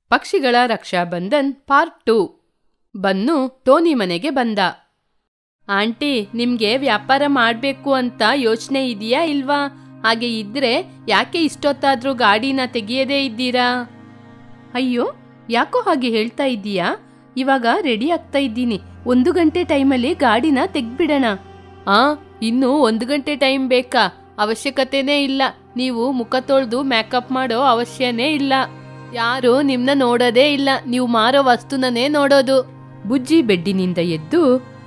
ಪಕ್ಷಿಗಳ Rakshabandhan part two Bunnu Tony ಮನೆಗೆ ಬಂದ ಆಂಟಿ ನಿಮ್ಗೆ ವ್ಯಾಪಾರ ಮಾಡ್ಬೇಕು ಅಂತ ಯೋಚನೆ ಇದೆಯಾ ಇಲ್ವಾ ಹಾಗೆ ಇದ್ರೆ ಯಾಕೆ ಇಷ್ಟೊತ್ತಾದ್ರೂ ಗಾಡಿನ ತೆಗಿಯದೇ ಇದ್ದೀರಾ ಅಯ್ಯೋ ಯಾಕೋ ಹಾಗೆ ಹೇಳ್ತಾ ಇದ್ದೀಯಾ ಇವಾಗ ರೆಡಿ ಆಗ್ತಾ ಇದ್ದೀನಿ ಒಂದು ಗಂಟೆ ಟೈಮಲ್ಲಿ ಗಾಡಿನ ತೆಗ್ಬಿಡೋಣ ಆ ಇನ್ನು ಒಂದು ಗಂಟೆ ಟೈಮ್ ಬೇಕಾ ಅವಶ್ಯಕತೆನೇ ಇಲ್ಲ ನೀವು ಮುಖ ತೊಳೆದು ಮೇಕಪ್ ಮಾಡೋ ಅವಶ್ಯನೇ ಇಲ್ಲ ಯಾರು ನಿಮ್ನ ನೋಡೋದೇ ಇಲ್ಲ ನೀವು ಮಾರೋ ವಸ್ತುನನೇ ನೋಡೋದು ಬುಜ್ಜಿ ಬೆಡ್ಡಿನಿಂದ ಎದ್ದು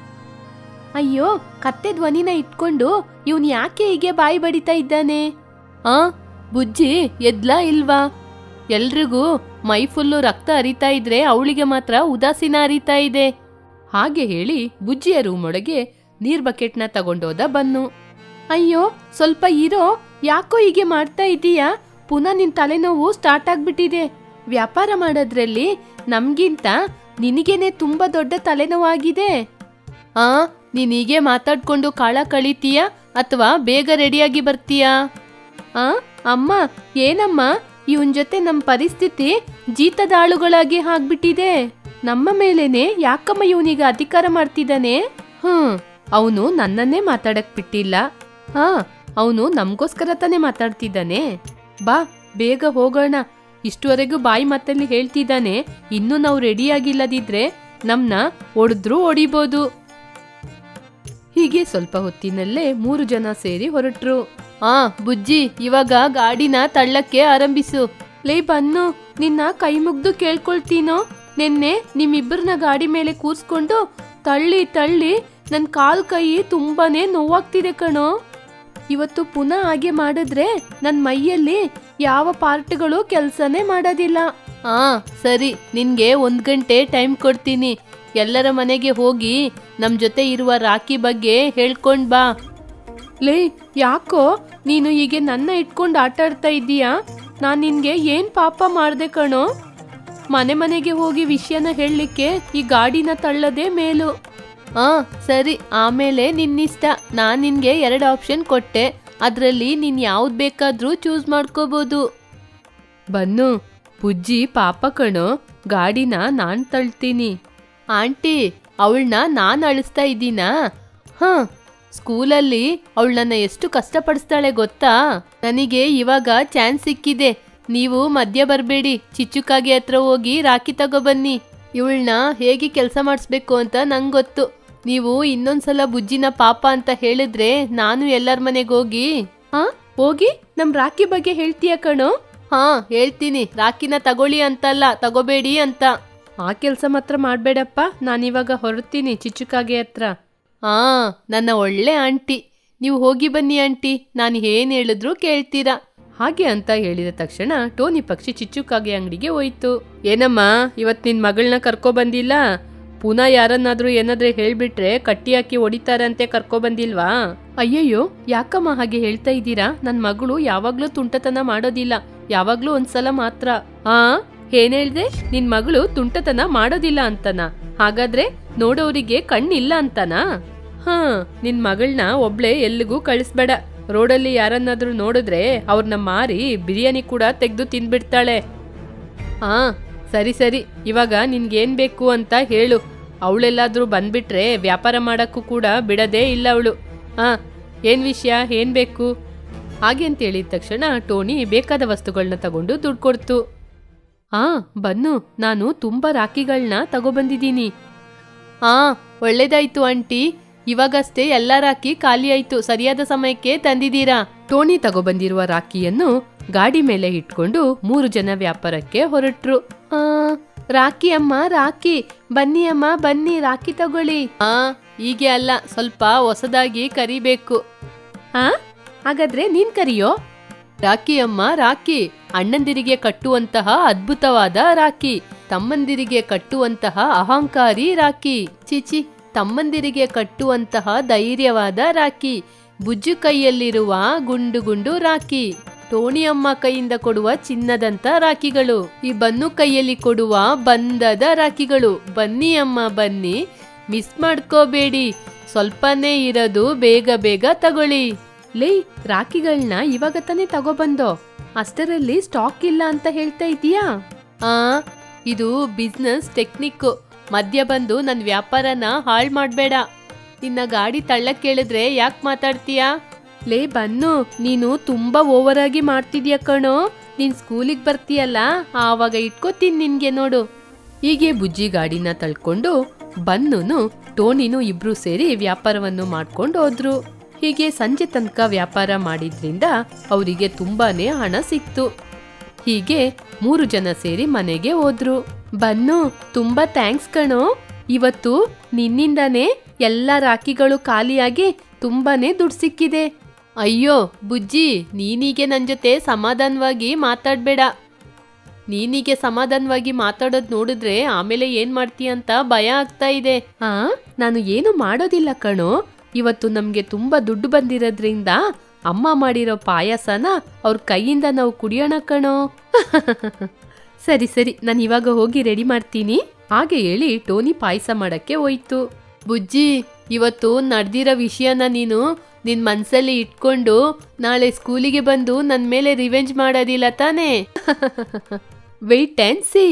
ಅಯ್ಯೋ ಕತ್ತೆ ಧ್ವನಿನ ಇಟ್ಕೊಂಡು ಇವನ್ ಯಾಕೆ ಹೀಗೆ ಬಾಯಿ ಬಡಿತಾ ಇದ್ದಾನೆ ಆ ಬುಜ್ಜಿ ಎದ್ಲಾ ಇಲ್ವಾ ಎಲ್ರಿಗೂ ಮೈ ಫುಲ್ಲು ರಕ್ತ ಹರಿತಾ ಇದ್ರೆ ಅವಳಿಗೆ ಮಾತ್ರ ಉದಾಸೀನ ಹರಿತಾ ಇದೆ ಹಾಗೆ ಹೇಳಿ ಬುಜ್ಜಿಯ ರೂಮ್ ಒಳಗೆ ನೀರ್ ಬಕೆಟ್ನ ತಗೊಂಡೋದ ಬನ್ನು ಅಯ್ಯೋ ಸ್ವಲ್ಪ ಇರೋ ಯಾಕೋ ಹೀಗೆ ಮಾಡ್ತಾ ಇದೀಯಾ ಪುನಃ ನಿನ್ ತಲೆನೋವು ಸ್ಟಾರ್ಟ್ ಆಗ್ಬಿಟ್ಟಿದೆ ವ್ಯಾಪಾರ ಮಾಡೋದ್ರಲ್ಲಿ ನಮ್ಗಿಂತ ನಿನಗೇನೆ ತುಂಬಾ ದೊಡ್ಡ ತಲೆನೋವಾಗಿದೆ ಆ ನೀನ್ ಹೀಗೆ ಮಾತಾಡ್ಕೊಂಡು ಕಾಳ ಕಳೀತೀಯಾ ಅಥವಾ ಬೇಗ ರೆಡಿಯಾಗಿ ಬರ್ತೀಯಾ ಆ ಅಮ್ಮ ಏನಮ್ಮ ಇವನ್ ಜೊತೆ ನಮ್ಮ ಪರಿಸ್ಥಿತಿ ಜೀತದಾಳುಗಳಾಗಿ ಆಗ್ಬಿಟ್ಟಿದೆ ನಮ್ಮ ಮೇಲೇನೆ ಯಾಕಮ್ಮ ಇವನಿಗೆ ಅಧಿಕಾರ ಮಾಡ್ತಿದ್ದಾನೆ ಹ್ಮ್ ಅವನು ನನ್ನನ್ನೇ ಮಾತಾಡಕ್ ಬಿಟ್ಟಿಲ್ಲ ಹಾ ಅವನು ನಮಗೋಸ್ಕರ ತಾನೇ ಮಾತಾಡ್ತಿದ್ದಾನೆ ಬಾ ಬೇಗ ಹೋಗೋಣ ಇಷ್ಟುವರೆಗೂ ಬಾಯಿ ಮಾತಲ್ಲಿ ಹೇಳ್ತಿದ್ದಾನೆ ಇನ್ನು ನಾವು ರೆಡಿಯಾಗಿಲ್ಲದಿದ್ರೆ ನಮ್ನ ಒಡೆದ್ರೂ ಹೊಡಿಬೋದು ಹೀಗೆ ಸ್ವಲ್ಪ ಹೊತ್ತಿನಲ್ಲೇ ಮೂರು ಜನ ಸೇರಿ ಹೊರಟ್ರು ಆ ಬುಜ್ಜಿ ಇವಾಗ ಗಾಡಿನ ತಳ್ಳಕ್ಕೆ ಆರಂಭಿಸು ಲೇ ಬನ್ನು ನಿನ್ನ ಕೈ ಮುಗ್ದು ಕೇಳ್ಕೊಳ್ತೀನೋ ನಿನ್ನೆ ನಿಮ್ಮಿಬ್ಬರನ್ನ ಗಾಡಿ ಮೇಲೆ ಕೂರ್ಸ್ಕೊಂಡು ತಳ್ಳಿ ತಳ್ಳಿ ನನ್ ಕಾಲ್ ಕೈ ತುಂಬಾನೇ ನೋವಾಗ್ತಿದೆ ಕಣೋ ಇವತ್ತು ಪುನಃ ಹಾಗೆ ಮಾಡಿದ್ರೆ ನನ್ ಮೈಯಲ್ಲಿ ಯಾವ ಪಾರ್ಟ್ಗಳು ಕೆಲ್ಸನೇ ಮಾಡೋದಿಲ್ಲ ಆ ಸರಿ ನಿನ್ಗೆ ಒಂದ್ ಗಂಟೆ ಟೈಮ್ ಕೊಡ್ತೀನಿ ಎಲ್ಲರ ಮನೆಗೆ ಹೋಗಿ ನಮ್ ಜೊತೆ ಇರುವ ರಾಖಿ ಬಗ್ಗೆ ಹೇಳ್ಕೊಂಡ್ ಬಾ ಲೇ ಯಾಕೋ ನೀನು ಹೀಗೆ ನನ್ನ ಇಟ್ಕೊಂಡು ಆಟ ಆಡ್ತಾ ಇದ್ದೀಯಾ ನಾನ್ ನಿನ್ಗೆ ಏನ್ ಪಾಪ ಮಾಡ್ದೆ ಕಣೋ ಮನೆ ಮನೆಗೆ ಹೋಗಿ ವಿಷಯನ ಹೇಳಲಿಕ್ಕೆ ಈ ಗಾಡಿನ ತಳ್ಳದೆ ಮೇಲು ಆ ಸರಿ ಆಮೇಲೆ ನಿನ್ನಿಷ್ಟ ನಾನ್ ನಿನ್ಗೆ ಎರಡು ಆಪ್ಷನ್ ಕೊಟ್ಟೆ ಅದರಲ್ಲಿ ನೀನ್ ಯಾವ್ದು ಬೇಕಾದ್ರೂ ಚೂಸ್ ಮಾಡ್ಕೋಬಹುದು ಬನ್ನು ಪುಜ್ಜಿ ಪಾಪ ಕಣೋ ಗಾಡಿನ ನಾನ್ ತಳ್ತೀನಿ ಆಂಟಿ ಅವಳನ್ನ ನಾನ್ ಅಳಿಸ್ತಾ ಇದ್ದೀನಾ ಹ ಸ್ಕೂಲಲ್ಲಿ ಅವಳನ್ನ ಎಷ್ಟು ಕಷ್ಟಪಡಿಸ್ತಾಳೆ ಗೊತ್ತಾ ನನಗೆ ಇವಾಗ ಚಾನ್ಸ್ ಸಿಕ್ಕಿದೆ ನೀವು ಮಧ್ಯ ಬರಬೇಡಿ ಚಿಚ್ಚುಕಾಗೆ ಹತ್ರ ಹೋಗಿ ರಾಖಿ ತಗೊಬನ್ನಿ ಇವಳನ್ನ ಹೇಗೆ ಕೆಲಸ ಮಾಡಿಸ್ಬೇಕು ಅಂತ ನಂಗೆ ಗೊತ್ತು ನೀವು ಇನ್ನೊಂದ್ಸಲ ಬುಜ್ಜಿನ ಪಾಪ ಅಂತ ಹೇಳಿದ್ರೆ ನಾನು ಎಲ್ಲರ ಮನೆಗೆ ಹೋಗಿ ಹಾ ಹೋಗಿ ನಮ್ ರಾಖಿ ಬಗ್ಗೆ ಹೇಳ್ತೀಯ ಕಣೋ ಹಾ ಹೇಳ್ತೀನಿ ರಾಖಿನ ತಗೊಳ್ಳಿ ಅಂತಲ್ಲ ತಗೋಬೇಡಿ ಅಂತ ಆ ಕೆಲಸ ಮಾತ್ರ ಮಾಡ್ಬೇಡಪ್ಪ ನಾನಿವಾಗ ಹೊರಡ್ತೀನಿ ಚಿಚ್ಚುಕಾಗೆ ಹತ್ರ ಆ ನನ್ನ ಒಳ್ಳೆ ಆಂಟಿ ನೀವು ಹೋಗಿ ಬನ್ನಿ ಆಂಟಿ ನಾನು ಏನ್ ಹೇಳಿದ್ರು ಕೇಳ್ತೀರಾ ಹಾಗೆ ಅಂತ ಹೇಳಿದ ತಕ್ಷಣ ಟೋನಿ ಪಕ್ಷಿ ಚಿಚ್ಚುಕಾಗೆ ಅಂಗಡಿಗೆ ಹೋಯ್ತು ಏನಮ್ಮ ಇವತ್ ನಿನ್ ಮಗಳನ್ನ ಕರ್ಕೊ ಬಂದಿಲ್ಲ ಪುನಃ ಯಾರನ್ನಾದ್ರೂ ಏನಾದ್ರೆ ಹೇಳ್ಬಿಟ್ರೆ ಕಟ್ಟಿ ಹಾಕಿ ಹೊಡಿತಾರಂತೆ ಕರ್ಕೊ ಬಂದಿಲ್ವಾ ಅಯ್ಯಯ್ಯೋ ಯಾಕಮ್ಮ ಹಾಗೆ ಹೇಳ್ತಾ ಇದ್ದೀರಾ ನನ್ ಮಗಳು ಯಾವಾಗ್ಲೂ ತುಂಟತನ ಮಾಡೋದಿಲ್ಲ ಯಾವಾಗ್ಲೂ ಒಂದ್ಸಲ ಮಾತ್ರ ಆ ಏನ್ ಹೇಳ್ದೆ ನಿನ್ ಮಗಳು ತುಂಟತನ ಮಾಡೋದಿಲ್ಲ ಅಂತನ ಹಾಗಾದ್ರೆ ನೋಡೋರಿಗೆ ಕಣ್ಣಿಲ್ಲ ಅಂತನಾ ಹಾ ನಿನ್ ಮಗಳನ್ನ ಒಬ್ಳೆ ಎಲ್ಲಿಗೂ ಕಳಿಸ್ಬೇಡ ರೋಡಲ್ಲಿ ಯಾರನ್ನಾದ್ರೂ ನೋಡಿದ್ರೆ ಅವ್ರನ್ನ ಮಾರಿ ಬಿರಿಯಾನಿ ಕೂಡ ತೆಗೆದು ತಿಂದ್ಬಿಡ್ತಾಳೆ ಹಾ ಸರಿ ಸರಿ ಇವಾಗ ನಿನ್ಗೇನ್ ಬೇಕು ಅಂತ ಹೇಳು ಅವಳೆಲ್ಲಾದ್ರೂ ಬಂದ್ಬಿಟ್ರೆ ವ್ಯಾಪಾರ ಮಾಡಕ್ಕೂ ಕೂಡ ಬಿಡದೇ ಇಲ್ಲ ಅವಳು ಹಾ ಏನ್ ವಿಷಯ ಏನ್ ಬೇಕು ಹಾಗೆ ಅಂತ ಹೇಳಿದ ತಕ್ಷಣ ಟೋನಿ ಬೇಕಾದ ವಸ್ತುಗಳನ್ನ ತಗೊಂಡು ದುಡ್ಡು ಕೊಡ್ತು ಆ ಬನ್ನು ನಾನು ತುಂಬಾ ರಾಖಿಗಳನ್ನ ತಗೊಬಂದಿದ್ದೀನಿ ಆ ಒಳ್ಳೇದಾಯ್ತು ಆಂಟಿ ಇವಾಗಷ್ಟೇ ಎಲ್ಲ ರಾಖಿ ಖಾಲಿ ಆಯ್ತು ಸರಿಯಾದ ಸಮಯಕ್ಕೆ ತಂದಿದ್ದೀರಾ ಟೋನಿ ತಗೊಬಂದಿರುವ ರಾಖಿಯನ್ನು ಗಾಡಿ ಮೇಲೆ ಇಟ್ಕೊಂಡು ಮೂರು ಜನ ವ್ಯಾಪಾರಕ್ಕೆ ಹೊರಟ್ರು ಆ ರಾಖಿ ಅಮ್ಮ ರಾಖಿ ಬನ್ನಿ ಅಮ್ಮ ಬನ್ನಿ ರಾಖಿ ತಗೊಳ್ಳಿ ಆ ಹೀಗೆ ಅಲ್ಲ ಸ್ವಲ್ಪ ಹೊಸದಾಗಿ ಕರಿಬೇಕು ಆ ಹಾಗಾದ್ರೆ ನೀನ್ ಕರಿಯೋ ರಾಖಿ ಅಮ್ಮ ರಾಖಿ ಅಣ್ಣಂದಿರಿಗೆ ಕಟ್ಟುವಂತಹ ಅದ್ಭುತವಾದ ರಾಖಿ ತಮ್ಮಂದಿರಿಗೆ ಕಟ್ಟುವಂತಹ ಅಹಂಕಾರಿ ರಾಖಿ ಚಿಚಿ ತಮ್ಮಂದಿರಿಗೆ ಕಟ್ಟುವಂತಹ ಧೈರ್ಯವಾದ ರಾಖಿ ಬುಜ್ಜು ಕೈಯಲ್ಲಿರುವ ಗುಂಡು ಗುಂಡು ರಾಖಿ ಟೋಣಿ ಅಮ್ಮ ಕೈಯಿಂದ ಕೊಡುವ ಚಿನ್ನದಂತ ರಾಖಿಗಳು ಈ ಬನ್ನು ಕೈಯಲ್ಲಿ ಕೊಡುವ ಬಂದದ ರಾಖಿಗಳು ಬನ್ನಿ ಅಮ್ಮ ಬನ್ನಿ ಮಿಸ್ ಮಾಡ್ಕೋಬೇಡಿ ಸ್ವಲ್ಪನೇ ಇರೋದು ಬೇಗ ಬೇಗ ತಗೊಳ್ಳಿ ಲೇ ರಾಖಿಗಳನ್ನ ಇವಾಗ ತಾನೇ ತಗೊಬಂದೋ ಅಷ್ಟರಲ್ಲಿ ಸ್ಟಾಕ್ ಇಲ್ಲ ಅಂತ ಹೇಳ್ತಾ ಇದೀಯಾ ಆ ಇದು ಬಿಸ್ನೆಸ್ ಟೆಕ್ನಿಕ್ಕು ಮಧ್ಯ ಬಂದು ನನ್ನ ವ್ಯಾಪಾರನ ಹಾಳು ಮಾಡಬೇಡ ನಿನ್ನ ಗಾಡಿ ತಳ್ಳಕ್ ಕೇಳಿದ್ರೆ ಯಾಕೆ ಮಾತಾಡ್ತೀಯಾ ಲೇ ಬನ್ನು ನೀನು ತುಂಬಾ ಓವರ್ ಆಗಿ ಮಾಡ್ತಿದ್ಯಾ ಕಣೋ ನೀನ್ ಸ್ಕೂಲಿಗೆ ಬರ್ತೀಯಲ್ಲ ಆವಾಗ ಇಟ್ಕೋತೀನಿ ನಿನ್ಗೆ ನೋಡು ಹೀಗೆ ಬುಜ್ಜಿ ಗಾಡಿನ ತಳ್ಕೊಂಡು ಬನ್ನುನು ಟೋನಿನು ಇಬ್ರು ಸೇರಿ ವ್ಯಾಪಾರವನ್ನು ಮಾಡ್ಕೊಂಡು ಹೋದ್ರು ಹೀಗೆ ಸಂಜೆ ತನಕ ವ್ಯಾಪಾರ ಮಾಡಿದ್ರಿಂದ ಅವರಿಗೆ ತುಂಬಾನೇ ಹಣ ಸಿಕ್ತು ಹೀಗೆ ಮೂರು ಜನ ಸೇರಿ ಮನೆಗೆ ಹೋದ್ರು ಬನ್ನು ತುಂಬಾ ಥ್ಯಾಂಕ್ಸ್ ಕಣೋ ಇವತ್ತು ನಿನ್ನಿಂದಾನೇ ಎಲ್ಲ ರಾಖಿಗಳು ಖಾಲಿಯಾಗಿ ತುಂಬಾನೇ ದುಡ್ಡು ಸಿಕ್ಕಿದೆ ಅಯ್ಯೋ ಬುಜ್ಜಿ ನೀನೀಗೆ ನನ್ನ ಜೊತೆ ಸಮಾಧಾನವಾಗಿ ಮಾತಾಡ್ಬೇಡ ನೀನೀಗೆ ಸಮಾಧಾನವಾಗಿ ಮಾತಾಡೋದ್ ನೋಡಿದ್ರೆ ಆಮೇಲೆ ಏನ್ ಮಾಡ್ತೀಯ ಅಂತ ಭಯ ಆಗ್ತಾ ಇದೆ ಹಾ ನಾನು ಏನು ಮಾಡೋದಿಲ್ಲ ಕಣೋ ಇವತ್ತು ನಮ್ಗೆ ತುಂಬಾ ದುಡ್ಡು ಬಂದಿರೋದ್ರಿಂದ ಅಮ್ಮ ಮಾಡಿರೋ ಪಾಯಸನ ಅವ್ರ ಕೈಯಿಂದ ನಾವು ಕುಡಿಯೋಣ ಕಣೋ ಸರಿ ಸರಿ ನಾನು ಇವಾಗ ಹೋಗಿ ರೆಡಿ ಮಾಡ್ತೀನಿ ಹಾಗೆ ಹೇಳಿ ಟೋನಿ ಪಾಯಸ ಮಾಡಕ್ಕೆ ಹೋಯ್ತು ಬುಜ್ಜಿ ಇವತ್ತು ನಡೆದಿರೋ ವಿಷಯನ ನೀನು ನಿನ್ ಮನ್ಸಲ್ಲಿ ಇಟ್ಕೊಂಡು ನಾಳೆ ಸ್ಕೂಲಿಗೆ ಬಂದು ನನ್ನ ಮೇಲೆ ರಿವೆಂಜ್ ಮಾಡೋದಿಲ್ಲ ತಾನೇ ವೆಯ್ಟ್ ಆ್ಯಂಡ್ ಸಿ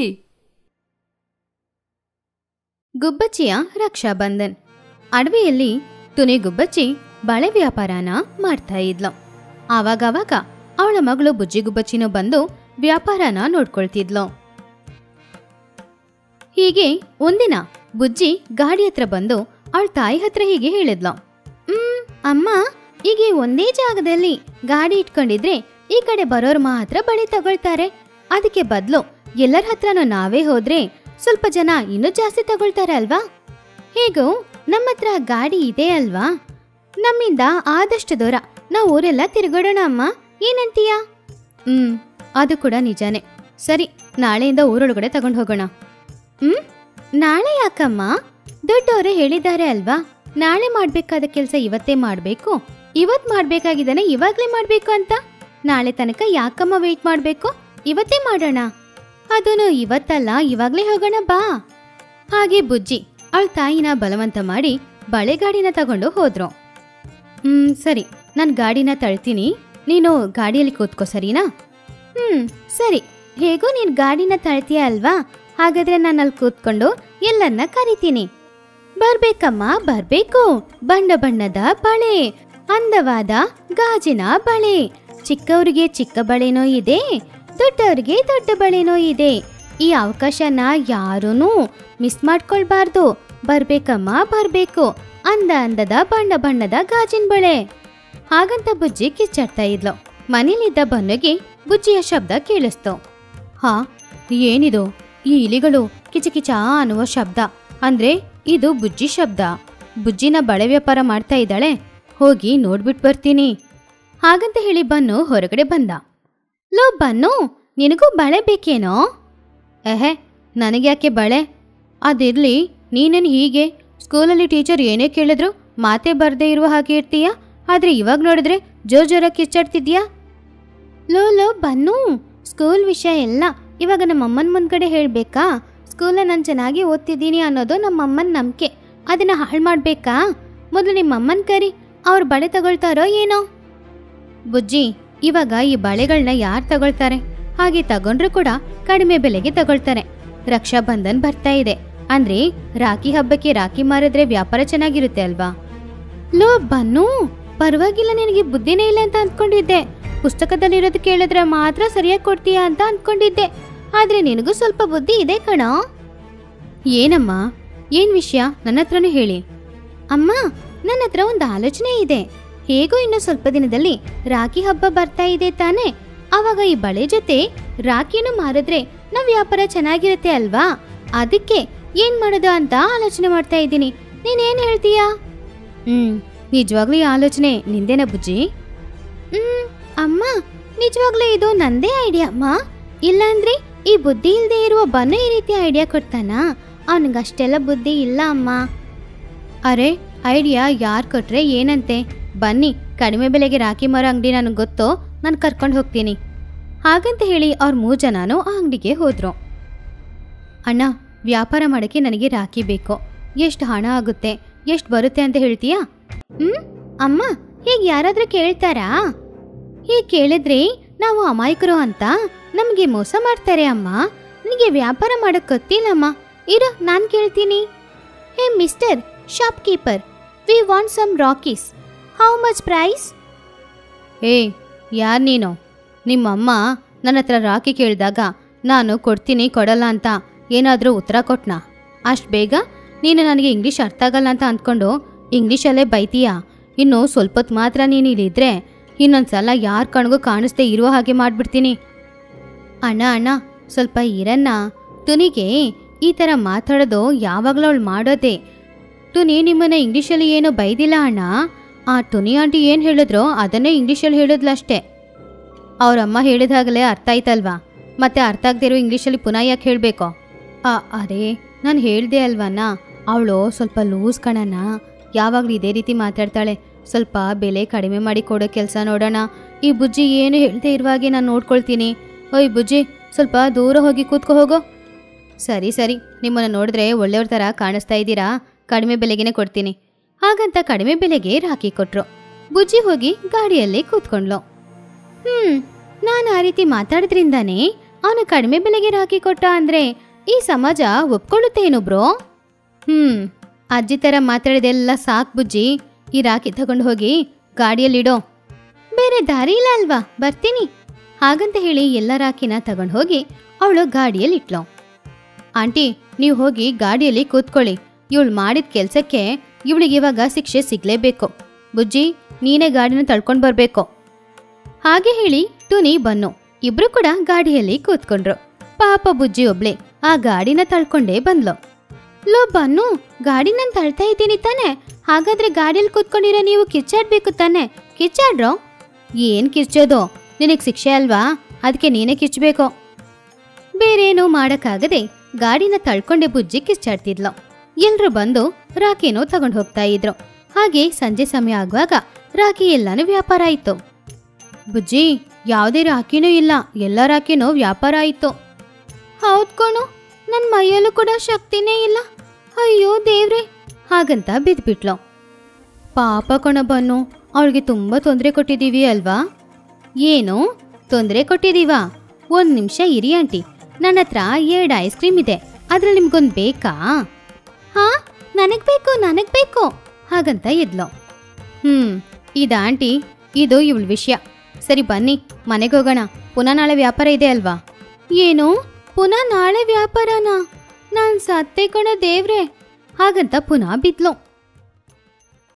ಗುಬ್ಬಚ್ಚಿಯ ರಕ್ಷಾಬಂಧನ್ ಅಡವಿಯಲ್ಲಿ ತುನಿ ಗುಬ್ಬಚ್ಚಿ ಬಳೆ ವ್ಯಾಪಾರನ ಮಾಡ್ತಾ ಇದ್ಲು ಆವಾಗವಾಗ ಅವಳ ಮಗಳು ಬುಜ್ಜಿ ಗುಬ್ಬಚ್ಚಿನೂ ಬಂದು ವ್ಯಾಪಾರನ ನೋಡ್ಕೊಳ್ತಿದ್ಲು ಹೀಗೆ ಒಂದಿನ ಬುಜ್ಜಿ ಗಾಡಿ ಹತ್ರ ಬಂದು ಅವಳ ತಾಯಿ ಹತ್ರ ಹೀಗೆ ಹೇಳಿದ್ಲು ಹ್ಮ್ ಅಮ್ಮ ಈಗ ಈ ಒಂದೇ ಜಾಗದಲ್ಲಿ ಗಾಡಿ ಇಟ್ಕೊಂಡಿದ್ರೆ ಈ ಕಡೆ ಬರೋರ್ ಮಾತ್ರ ಬಳಿ ತಗೊಳ್ತಾರೆ ಅದಕ್ಕೆ ಬದ್ಲು ಎಲ್ಲರ ಹತ್ರನೂ ನಾವೇ ಹೋದ್ರೆ ಸ್ವಲ್ಪ ಜನ ಇನ್ನೂ ಜಾಸ್ತಿ ತಗೊಳ್ತಾರೆ ಅಲ್ವಾ ಹೇಗೂ ನಮ್ಮ ಹತ್ರ ಗಾಡಿ ಇದೆ ಅಲ್ವಾ ನಮ್ಮಿಂದ ಆದಷ್ಟು ದೂರ ನಾವು ಊರೆಲ್ಲ ತಿರುಗಾಡೋಣ ಅಮ್ಮ ಏನಂತೀಯ ಹ್ಮ್ ಅದು ಕೂಡ ನಿಜಾನೇ ಸರಿ ನಾಳೆಯಿಂದ ಊರೊಳಗಡೆ ತಗೊಂಡು ಹೋಗೋಣ ಹ್ಮ್ ನಾಳೆ ಯಾಕಮ್ಮ ದೊಡ್ಡವರು ಹೇಳಿದ್ದಾರೆ ಅಲ್ವಾ ನಾಳೆ ಮಾಡ್ಬೇಕಾದ ಕೆಲಸ ಇವತ್ತೇ ಮಾಡ್ಬೇಕು ಇವತ್ ಮಾಡ್ಬೇಕಾಗಿದ್ದಾನೆ ಇವಾಗ್ಲೇ ಮಾಡ್ಬೇಕು ಅಂತ ನಾಳೆ ತನಕ ಯಾಕಮ್ಮ ವೇಟ್ ಮಾಡ್ಬೇಕು ಇವತ್ತೇ ಮಾಡೋಣ ಅದನ್ನು ಇವತ್ತಲ್ಲ ಇವಾಗ್ಲೇ ಹೋಗೋಣ ಬಾ ಹಾಗೆ ಬುಜ್ಜಿ ಅವಳ ತಾಯಿನ ಬಲವಂತ ಮಾಡಿ ಬಳೆಗಾಡಿನ ತಗೊಂಡು ಹೋದ್ರು ಹ್ಮ್ ಸರಿ ನಾನು ಗಾಡಿನ ತಳ್ತೀನಿ ನೀನು ಗಾಡಿಯಲ್ಲಿ ಕೂತ್ಕೋ ಸರಿನಾ ಹ್ಮ್ ಸರಿ ಹೇಗೋ ನೀನ್ ಗಾಡಿನ ತಳ್ತೀಯ ಅಲ್ವಾ ಹಾಗಾದ್ರೆ ನಾನು ಅಲ್ಲಿ ಕೂತ್ಕೊಂಡು ಎಲ್ಲನ್ನ ಕರಿತೀನಿ ಬರ್ಬೇಕಮ್ಮ ಬರ್ಬೇಕು ಬಣ್ಣ ಬಣ್ಣದ ಬಳೆ ಅಂದವಾದ ಗಾಜಿನ ಬಳೆ ಚಿಕ್ಕವರಿಗೆ ಚಿಕ್ಕ ಬಳೆನೋ ಇದೆ ದೊಡ್ಡವರಿಗೆ ದೊಡ್ಡ ಬಳೆನೋ ಇದೆ ಈ ಅವಕಾಶನ ಯಾರೂ ಮಿಸ್ ಮಾಡ್ಕೊಳ್ಬಾರ್ದು ಬರ್ಬೇಕಮ್ಮ ಬರ್ಬೇಕು ಅಂದ ಅಂದದ ಬಣ್ಣ ಬಣ್ಣದ ಗಾಜಿನ ಬಳೆ ಹಾಗಂತ ಬುಜ್ಜಿ ಕಿಚ್ಚಾಡ್ತಾ ಇದ್ಲು ಮನೇಲಿದ್ದ ಬನ್ನುಗೆ ಬುಜ್ಜಿಯ ಶಬ್ದ ಕೇಳಿಸ್ತು ಹಾ ಏನಿದು ಈ ಇಲಿಗಳು ಕಿಚಕಿಚ ಅನ್ನುವ ಶಬ್ದ ಅಂದ್ರೆ ಇದು ಬುಜ್ಜಿ ಶಬ್ದ ಬುಜ್ಜಿನ ಬಳೆ ವ್ಯಾಪಾರ ಮಾಡ್ತಾ ಇದ್ದಾಳೆ ಹೋಗಿ ನೋಡ್ಬಿಟ್ ಬರ್ತೀನಿ ಹಾಗಂತ ಹೇಳಿ ಬನ್ನು ಹೊರಗಡೆ ಬಂದ ಲೋ ಬನ್ನು ನಿನಗೂ ಬಳೆ ಬೇಕೇನೋ ಎಹೆ ನನಗ್ಯಾಕೆ ಬಳೆ ಅದಿರ್ಲಿ ನೀನೇನು ಹೀಗೆ ಸ್ಕೂಲಲ್ಲಿ ಟೀಚರ್ ಏನೇ ಕೇಳಿದ್ರು ಮಾತೇ ಬರ್ದೇ ಇರುವ ಹಾಗೆ ಇರ್ತೀಯ ಆದ್ರೆ ಇವಾಗ ನೋಡಿದ್ರೆ ಜೋರ್ ಜೋರಾಗಿ ಕಿಚ್ಚಾಡ್ತಿದ್ಯಾ ಲೋ ಲೋ ಬನ್ನು ಸ್ಕೂಲ್ ವಿಷಯ ಎಲ್ಲ ಇವಾಗ ನಮ್ಮಮ್ಮನ ಮುಂದ್ಗಡೆ ಹೇಳಬೇಕಾ ಸ್ಕೂಲ ನಾನು ಚೆನ್ನಾಗಿ ಓದ್ತಿದ್ದೀನಿ ಅನ್ನೋದು ನಮ್ಮಮ್ಮನ ನಂಬಿಕೆ ಅದನ್ನ ಹಾಳು ಮಾಡಬೇಕಾ ಮೊದಲು ನಿಮ್ಮಮ್ಮನ ಕರಿ ಅವ್ರು ಬಳೆ ತಗೊಳ್ತಾರೋ ಏನೋ ಬುಜ್ಜಿ ಇವಾಗ ಈ ಬಳೆಗಳನ್ನ ಯಾರು ತಗೊಳ್ತಾರೆ ಹಾಗೆ ತಗೊಂಡ್ರು ಕೂಡ ಕಡಿಮೆ ಬೆಲೆಗೆ ತಗೊಳ್ತಾರೆ ರಕ್ಷಾ ಬಂಧನ್ ಬರ್ತಾ ಇದೆ ಅಂದ್ರೆ ರಾಖಿ ಹಬ್ಬಕ್ಕೆ ರಾಖಿ ಮಾರಿದ್ರೆ ವ್ಯಾಪಾರ ಚೆನ್ನಾಗಿರುತ್ತೆ ಅಲ್ವಾ ಲೋ ಬನ್ನು ಪರವಾಗಿಲ್ಲ ನಿನಗೆ ಬುದ್ಧಿನೇ ಇಲ್ಲ ಅಂತ ಅಂದ್ಕೊಂಡಿದ್ದೆ ಪುಸ್ತಕದಲ್ಲಿರೋದು ಕೇಳಿದ್ರೆ ಮಾತ್ರ ಸರಿಯಾಗಿ ಕೊಡ್ತೀಯಾ ಅಂತ ಅಂದ್ಕೊಂಡಿದ್ದೆ ಆದ್ರೆ ನಿನಗೂ ಸ್ವಲ್ಪ ಬುದ್ಧಿ ಇದೆ ಕಣೋ ಏನಮ್ಮ ಏನ್ ವಿಷಯ ನನ್ನ ಹತ್ರನೂ ಹೇಳಿ ಅಮ್ಮ ನನ್ನ ಹತ್ರ ಒಂದು ಆಲೋಚನೆ ಇದೆ ಹೇಗೋ ಇನ್ನು ಸ್ವಲ್ಪ ದಿನದಲ್ಲಿ ರಾಖಿ ಹಬ್ಬ ಬರ್ತಾ ಇದೆ ತಾನೆ ಅವಾಗ ಈ ಬಳೆ ಜೊತೆ ರಾಖಿನೂ ಮಾರಿದ್ರೆ ನಮ್ ವ್ಯಾಪಾರ ಚೆನ್ನಾಗಿರುತ್ತೆ ಅಲ್ವಾ ಅದಕ್ಕೆ ಏನ್ ಮಾಡೋದು ಅಂತ ಆಲೋಚನೆ ಮಾಡ್ತಾ ಇದ್ದೀನಿ ನೀನೇನ್ ಹೇಳ್ತೀಯಾ ಹ್ಮ್ ನಿಜವಾಗ್ಲೂ ಈ ಆಲೋಚನೆ ನಿಂದೇನ ಬುಜ್ಜಿ ಹ್ಮ್ ಅಮ್ಮ ನಿಜವಾಗ್ಲೂ ಇದು ನಂದೇ ಐಡಿಯಾ ಅಮ್ಮ ಇಲ್ಲಾಂದ್ರೆ ಈ ಬುದ್ಧಿ ಇಲ್ಲದೆ ಇರುವ ಬನ್ನು ಈ ರೀತಿ ಐಡಿಯಾ ಕೊಡ್ತಾನಾ ಅವನಿಗಷ್ಟೆಲ್ಲ ಬುದ್ಧಿ ಇಲ್ಲ ಅಮ್ಮ ಅರೆ ಐಡಿಯಾ ಯಾರು ಕೊಟ್ರೆ ಏನಂತೆ ಬನ್ನಿ ಕಡಿಮೆ ಬೆಲೆಗೆ ರಾಖಿ ಮರ ಅಂಗಡಿ ನನಗೆ ಗೊತ್ತೋ ನಾನು ಕರ್ಕೊಂಡು ಹೋಗ್ತೀನಿ ಹಾಗಂತ ಹೇಳಿ ಅವ್ರ ಮೂರು ಜನನೂ ಆ ಅಂಗಡಿಗೆ ಹೋದ್ರು ಅಣ್ಣ ವ್ಯಾಪಾರ ಮಾಡೋಕ್ಕೆ ನನಗೆ ರಾಖಿ ಬೇಕು ಎಷ್ಟು ಹಣ ಆಗುತ್ತೆ ಎಷ್ಟು ಬರುತ್ತೆ ಅಂತ ಹೇಳ್ತೀಯಾ ಹ್ಮ್ ಅಮ್ಮ ಹೀಗೆ ಯಾರಾದ್ರೂ ಕೇಳ್ತಾರಾ ಹೀಗೆ ಕೇಳಿದ್ರೆ ನಾವು ಅಮಾಯಕರು ಅಂತ ನಮಗೆ ಮೋಸ ಮಾಡ್ತಾರೆ ಅಮ್ಮ ನನಗೆ ವ್ಯಾಪಾರ ಮಾಡಕ್ ಗೊತ್ತಿಲ್ಲಮ್ಮ ಇರೋ ನಾನು ಕೇಳ್ತೀನಿ hey mister shopkeeper we want some rakhis how much price ಏ ಯಾರು ನೀನು ನಿಮ್ಮಮ್ಮ ನನ್ನ ಹತ್ರ ರಾಕಿ ಕೇಳಿದಾಗ ನಾನು ಕೊಡ್ತೀನಿ ಕೊಡಲ್ಲ ಅಂತ ಏನಾದರೂ ಉತ್ತರ ಕೊಟ್ನಾ ಅಷ್ಟು ಬೇಗ ನೀನು ನನಗೆ ಇಂಗ್ಲೀಷ್ ಅರ್ಥ ಆಗಲ್ಲ ಅಂತ ಅಂದ್ಕೊಂಡು ಇಂಗ್ಲೀಷಲ್ಲೇ ಬೈತೀಯಾ ಇನ್ನು ಸ್ವಲ್ಪ ಹೊತ್ತು ಮಾತ್ರ ನೀನು ಇಲ್ಲಿದ್ರೆ ಇನ್ನೊಂದ್ಸಲ ಯಾರ ಕಣ್ಗೂ ಕಾಣಿಸ್ದೆ ಇರುವ ಹಾಗೆ ಮಾಡಿಬಿಡ್ತೀನಿ ಅಣ್ಣ ಅಣ್ಣ ಸ್ವಲ್ಪ ಇರನ್ನ ತುನಿಗೆ ಈ ಥರ ಮಾತಾಡೋದು ಯಾವಾಗಲೂ ಅವಳು ಮಾಡೋದೇ ತುನಿ ನಿಮ್ಮನ್ನ ಇಂಗ್ಲೀಷಲ್ಲಿ ಏನೋ ಬೈದಿಲ್ಲ ಅಣ್ಣ ಆ ತುನಿ ಆಂಟಿ ಏನು ಹೇಳಿದ್ರೋ ಅದನ್ನೇ ಇಂಗ್ಲೀಷಲ್ಲಿ ಹೇಳಿದ್ಲಷ್ಟೇ ಅವರಮ್ಮ ಹೇಳಿದಾಗಲೇ ಅರ್ಥ ಆಯ್ತಲ್ವಾ ಮತ್ತೆ ಅರ್ಥ ಆಗದಿರೋ ಇಂಗ್ಲೀಷಲ್ಲಿ ಪುನಃ ಯಾಕೆ ಹೇಳಬೇಕು ಆ ಅರೆ ನಾನು ಹೇಳ್ದೆ ಅಲ್ವಣ್ಣ ಅವಳು ಸ್ವಲ್ಪ ಲೂಸ್ ಕಣಣ್ಣ ಯಾವಾಗಲೂ ಇದೇ ರೀತಿ ಮಾತಾಡ್ತಾಳೆ ಸ್ವಲ್ಪ ಬೆಲೆ ಕಡಿಮೆ ಮಾಡಿ ಕೊಡೋ ಕೆಲಸ ನೋಡೋಣ ಈ ಬುಜ್ಜಿ ಏನು ಹೇಳ್ದೆ ಇರುವಾಗೆ ನಾನು ನೋಡ್ಕೊಳ್ತೀನಿ ಓಯ್ ಬುಜ್ಜಿ ಸ್ವಲ್ಪ ದೂರ ಹೋಗಿ ಕೂತ್ಕೋ ಹೋಗೋ ಸರಿ ಸರಿ ನಿಮ್ಮನ್ನು ನೋಡಿದ್ರೆ ಒಳ್ಳೆಯವ್ರ ಥರ ಕಾಣಿಸ್ತಾ ಇದ್ದೀರಾ ಕಡಿಮೆ ಬೆಲೆಗೇನೆ ಕೊಡ್ತೀನಿ ಹಾಗಂತ ಕಡಿಮೆ ಬೆಲೆಗೆ ರಾಖಿ ಕೊಟ್ರು ಬುಜ್ಜಿ ಹೋಗಿ ಗಾಡಿಯಲ್ಲೇ ಕೂತ್ಕೊಂಡ್ಲು ಹ್ಮ್ ನಾನು ಆ ರೀತಿ ಮಾತಾಡಿದ್ರಿಂದಾನೇ ಅವನು ಕಡಿಮೆ ಬೆಲೆಗೆ ರಾಖಿ ಕೊಟ್ಟ ಅಂದ್ರೆ ಈ ಸಮಾಜ ಒಪ್ಕೊಳ್ಳುತ್ತೇನು ಬ್ರೋ ಹ್ಮ್ ಅಜ್ಜಿ ಥರ ಮಾತಾಡಿದೆಲ್ಲ ಸಾಕ್ ಬುಜ್ಜಿ ಈ ರಾಖಿ ತಗೊಂಡು ಹೋಗಿ ಗಾಡಿಯಲ್ಲಿಡೋ ಬೇರೆ ದಾರಿ ಇಲ್ಲ ಅಲ್ವಾ ಬರ್ತೀನಿ ಹಾಗಂತ ಹೇಳಿ ಎಲ್ಲ ರಾಖಿನ ತಗೊಂಡು ಹೋಗಿ ಅವಳು ಗಾಡಿಯಲ್ಲಿ ಇಟ್ಲು ಆಂಟಿ ನೀವು ಹೋಗಿ ಗಾಡಿಯಲ್ಲಿ ಕೂತ್ಕೊಳ್ಳಿ ಇವಳು ಮಾಡಿದ ಕೆಲಸಕ್ಕೆ ಇವಳಿಗೆ ಇವಾಗ ಶಿಕ್ಷೆ ಸಿಗ್ಲೇಬೇಕು ಬುಜ್ಜಿ ನೀನೇ ಗಾಡಿನ ತಳ್ಕೊಂಡು ಬರಬೇಕು ಹಾಗೆ ಹೇಳಿ ಟುನಿ ಬನ್ನು ಇಬ್ರು ಕೂಡ ಗಾಡಿಯಲ್ಲಿ ಕೂತ್ಕೊಂಡ್ರು ಪಾಪ ಬುಜ್ಜಿ ಒಬ್ಳೆ ಆ ಗಾಡಿನ ತಳ್ಕೊಂಡೇ ಬಂದ್ಲು ಲೋ ಬನ್ನು ಗಾಡಿ ನಾನು ತಳ್ತಾ ಇದ್ದೀನಿ ತಾನೆ ಹಾಗಾದ್ರೆ ಗಾಡಿಯಲ್ಲಿ ಕೂತ್ಕೊಂಡಿರೋ ನೀವು ಕಿಚ್ಚಾಡ್ಬೇಕು ತಾನೆ ಕಿಚ್ಚಾಡ್ರೋ ಏನ್ ಕಿರ್ಚೋದು ನಿನಗೆ ಶಿಕ್ಷೆ ಅಲ್ವಾ ಅದಕ್ಕೆ ನೀನೇ ಕಿಚ್ಚಬೇಕು ಬೇರೇನೂ ಮಾಡಕ್ಕಾಗದೆ ಗಾಡಿನ ತಳ್ಕೊಂಡೆ ಬುಜ್ಜಿ ಕಿಚ್ಚಾಡ್ತಿದ್ಲು ಎಲ್ರು ಬಂದು ರಾಖಿನೂ ತಗೊಂಡು ಹೋಗ್ತಾ ಇದ್ರು ಹಾಗೆ ಸಂಜೆ ಸಮಯ ಆಗುವಾಗ ರಾಖಿ ಎಲ್ಲಾನು ವ್ಯಾಪಾರ ಆಯ್ತು ಬುಜ್ಜಿ ಯಾವುದೇ ರಾಖಿನೂ ಇಲ್ಲ ಎಲ್ಲ ರಾಖಿನೂ ವ್ಯಾಪಾರ ಆಯ್ತು ಹೌದ್ ಕಣು ನನ್ನ ಮೈಯಲ್ಲೂ ಕೂಡ ಶಕ್ತಿನೇ ಇಲ್ಲ ಅಯ್ಯೋ ದೇವ್ರೆ ಹಾಗಂತ ಬಿದ್ಬಿಟ್ಲು ಪಾಪ ಕಣ ಬನ್ನು ಅವಳಿಗೆ ತುಂಬ ತೊಂದರೆ ಕೊಟ್ಟಿದ್ದೀವಿ ಅಲ್ವಾ ಏನು ತೊಂದರೆ ಕೊಟ್ಟಿದೀವಾ ಒಂದು ನಿಮಿಷ ಇರಿ ಆಂಟಿ ನನ್ನ ಹತ್ರ ಎರಡು ಐಸ್ ಕ್ರೀಮ್ ಇದೆ ಅದ್ರಲ್ಲಿ ನಿಮ್ಗೊಂದು ಬೇಕಾ ಹಾ ನನಗ್ ಬೇಕು ನನಗ್ ಬೇಕು ಹಾಗಂತ ಎದ್ಲು ಹ್ಮ್ ಇದ ಆಂಟಿ ಇದು ಇವಳ ವಿಷಯ ಸರಿ ಬನ್ನಿ ಮನೆಗೆ ಹೋಗೋಣ ಪುನಃ ನಾಳೆ ವ್ಯಾಪಾರ ಇದೆ ಅಲ್ವಾ ಏನು ಪುನಃ ನಾಳೆ ವ್ಯಾಪಾರನಾ ನಾನ್ ಸತ್ತೆ ಕಣ ದೇವ್ರೆ ಹಾಗಂತ ಪುನಃ ಬಿದ್ಲು